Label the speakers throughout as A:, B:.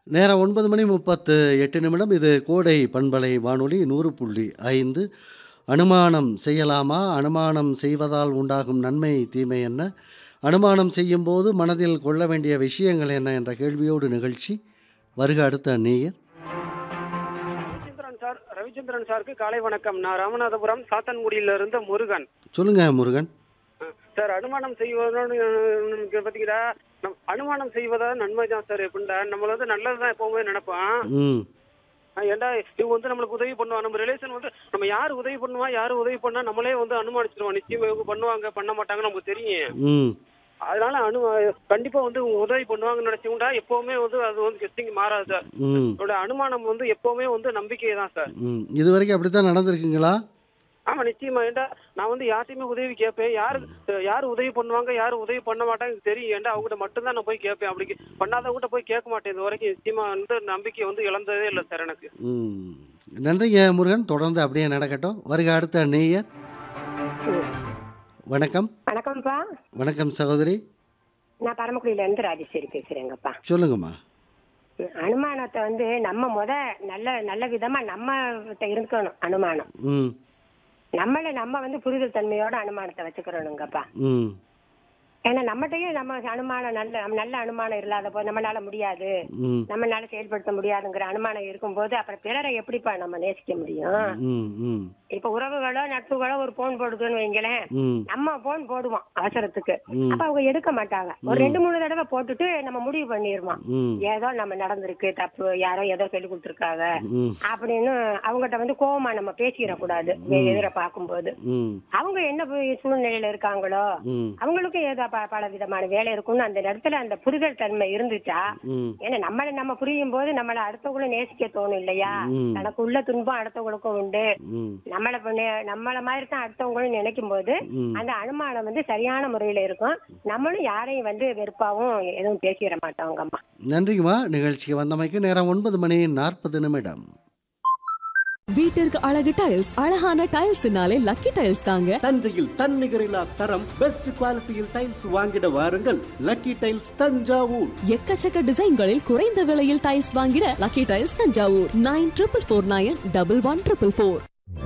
A: நேரம் 9 மணி 38 நிமிடம். இது கோடை பண்பலை வானொலி 100.5 அனுமானம் செய்யலாமா? அனுமானம் செய்வதால் உண்டாகும் நன்மை, தீமை என்ன? அனுமானம் செய்யும்போது மனதில் கொள்ள வேண்டிய விஷயங்கள் என்ன? என்ற கேள்வியோடு நிகழ்ச்சி. வருக அடுத்த நேயர்.
B: ரவிச்சந்திரன் சார் ரவிச்சந்திரன் சாருக்கு காலை வணக்கம் நான் ராமநாதபுரம் சாத்தன்குடியில இருந்து முருகன்
A: சொல்லுங்க முருகன்.
B: அஹ், சார் அனுமானம் செய்வதோடு அஹ், பாத்தீங்கன்னா நம் அனுமானம் செய்வதா நன்மை தான் சார் எப்படின்னா நம்மள வந்து நல்லதுதான் எப்பவுமே நினைப்போம்
A: ம்.
B: அஹ், ஏன்டா இவங்க வந்து நம்மளுக்கு உதவி பண்ணுவா நம்ம ரிலேஷன் வந்து நம்ம யார் உதவி பண்ணுவா யார் உதவி பண்ணா நம்மளே வந்து அனுமானிச்சிருவோம் நிச்சயமா இவங்க பண்ணுவாங்க பண்ண மாட்டாங்க நமக்கு தெரியும்
A: ம்.
B: அதனால அனு கண்டிப்பா வந்து இவங்க உதவி பண்ணுவாங்கன்னு நினைச்சவங்கடா எப்பவுமே வந்து அது வந்து கெஸ்டிங் மாறாது சார்
A: ம்.
B: என்னோட அனுமானம் வந்து எப்பவுமே வந்து நம்பிக்கை தான் சார்
A: ம். இதுவரைக்கும் அப்படித்தான் நடந்திருக்குங்களா?
B: ஆமா நிச்சயமா ஏண்டா நான் வந்து யார்ட்டையுமே உதவி கேட்பேன் யாரு யாரு உதவி பண்ணுவாங்க யாரு உதவி பண்ண மாட்டாங்க எனக்கு தெரியும் ஏன்டா அவங்ககிட்ட மட்டும்தான் நான் போய் கேட்பேன் அப்படி பண்ணாதவங்ககிட்ட போய் கேட்க மாட்டேன் இது வரைக்கும் நிச்சயமா வந்து நம்பிக்கை வந்து இழந்ததே இல்லை சார் எனக்கு
A: ம். நன்றிங்க முருகன். தொடர்ந்து அப்படியே நடக்கட்டும். வருக அடுத்த நேயர். வணக்கம்.
C: வணக்கம்ப்பா
A: வணக்கம் சகோதரி.
C: நான் பரமக்குடியில இருந்து ராஜேஸ்வரி பேசுறேங்கப்பா
A: சொல்லுங்கம்மா.
C: அனுமானத்தை வந்து நம்ம முத நல்ல நல்ல விதமா நம்ம இருக்கணும் அனுமானம்
A: ம்.
C: நம்மள நம்ம வந்து புரிதல் தன்மையோட அனுமானத்தை வச்சுக்கிறோனுங்கப்பா
A: ம்.
C: ஏன்னா நம்மகிட்டயும் நம்ம அனுமானம் நல்ல நல்ல அனுமானம் இல்லாத போது நம்மளால முடியாது
A: ம்.
C: நம்மளால செயல்படுத்த முடியாதுங்கிற அனுமானம் இருக்கும்போது அப்புறம் பிறரை எப்படிப்பா நம்ம நேசிக்க முடியும்
A: ம். ம்.
C: இப்ப உறவுகளோ நட்புகளோ ஒரு போன் போடுதுன்னு வைங்களேன்
A: ம்.
C: நம்ம போன் போடுவோம் அவசரத்துக்கு
A: ம்.
C: அப்ப அவங்க எடுக்க மாட்டாங்க ஒரு ரெண்டு மூணு தடவை போட்டுட்டு நம்ம முடிவு பண்ணிடுவோம்
A: ம்.
C: ஏதோ நம்ம நடந்திருக்கு தப்பு யாரோ ஏதோ சொல்லி கொடுத்துருக்காங்க
A: ம்.
C: அப்படின்னு அவங்ககிட்ட வந்து கோவமா நம்ம பேசிடக்கூடாது எதிர பார்க்கும்போது
A: ம்.
C: அவங்க என்ன போய் சூழ்நிலையில இருக்காங்களோ
A: ம்.
C: அவங்களுக்கும் ஏதோ ப- பல விதமான வேலை இருக்கும்னு அந்த இடத்துல அந்த புரிதல் தன்மை இருந்துச்சா
A: ம்.
C: ஏன்னா நம்மள நம்ம புரியும் போது நம்மள அடுத்தவங்களும் நேசிக்க தோணும் இல்லையா
A: ம்.
C: தனக்கு உள்ள துன்பம் அடுத்தவங்களுக்கும் உண்டு
A: ம்.
C: நம்மள பண்ண- நம்மள மாதிரி தான் அடுத்தவங்களும் நினைக்கும் போது
A: ம்.
C: அந்த அனுமானம் வந்து சரியான முறையில இருக்கும் நம்மளும் யாரையும் வந்து வெறுப்பாவும் எதுவும் பேசிட மாட்டோங்கம்மா
A: நன்றிங்கம்மா நிகழ்ச்சிக்கு வந்தமைக்கு நேரம் ஒன்பது மணி நாற்பது நிமிடம்
D: வீட்டிற்கு அழகு டைல்ஸ் அழகான டைல்ஸ்னாலே லக்கி டைல்ஸ் தாங்க
E: தஞ்சையில் தன்னிகரில்லா தரம் பெஸ்ட் குவாலிட்டியில் டைல்ஸ் வாங்கிட வாருங்கள் லக்கி டைல்ஸ் தஞ்சாவூர்
D: எக்கச்சக்க டிசைன்களில் குறைந்த விலையில் டைல்ஸ் வாங்கிட lucky tiles Thanjavur nine triple four nine double one triple four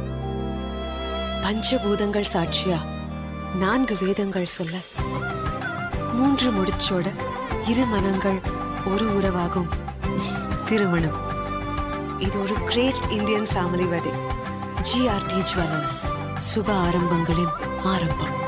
F: பஞ்சபூதங்கள் சாட்சியா நான்கு வேதங்கள் சொல்ல மூன்று முடிச்சோட இரு மனங்கள் ஒரு உறவாகும் திருமணம் இது ஒரு great Indian family wedding GRT jewellers சுப ஆரம்பங்களின் ஆரம்பம்